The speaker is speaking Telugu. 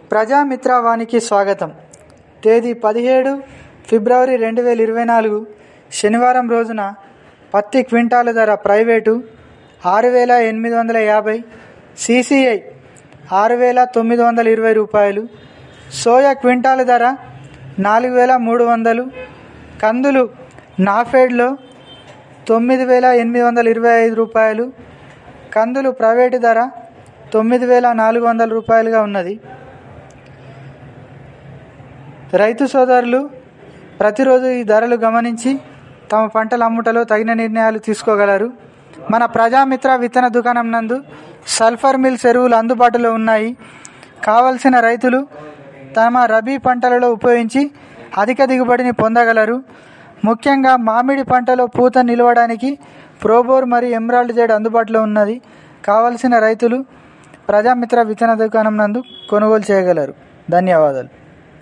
ప్రజామిత్ర వానికి స్వాగతం తేదీ పదిహేడు ఫిబ్రవరి రెండు వేల ఇరవై నాలుగు శనివారం రోజున పత్తి క్వింటాల ధర ప్రైవేటు ఆరు వేల ఎనిమిది వందల యాభై సిసిఐ ఆరు వేల తొమ్మిది వందల ఇరవై రూపాయలు సోయా క్వింటాల ధర నాలుగు వేల మూడు వందలు కందులు నాఫెడ్లో తొమ్మిది వేల ఎనిమిది వందల ఇరవై ఐదు రూపాయలు కందులు ప్రైవేటు ధర తొమ్మిది వేల నాలుగు వందల రూపాయలుగా ఉన్నది రైతు సోదరులు ప్రతిరోజు ఈ ధరలు గమనించి తమ పంటల అమ్ముటలో తగిన నిర్ణయాలు తీసుకోగలరు మన ప్రజామిత్ర విత్తన దుకాణం నందు సల్ఫర్ మిల్స్ ఎరువులు అందుబాటులో ఉన్నాయి కావలసిన రైతులు తమ రబీ పంటలలో ఉపయోగించి అధిక దిగుబడిని పొందగలరు ముఖ్యంగా మామిడి పంటలో పూత నిలవడానికి ప్రోబోర్ మరియు ఎమ్రాల్డ్ జెడ్ అందుబాటులో ఉన్నది కావలసిన రైతులు ప్రజామిత్ర విత్తన దుకాణం నందు కొనుగోలు చేయగలరు ధన్యవాదాలు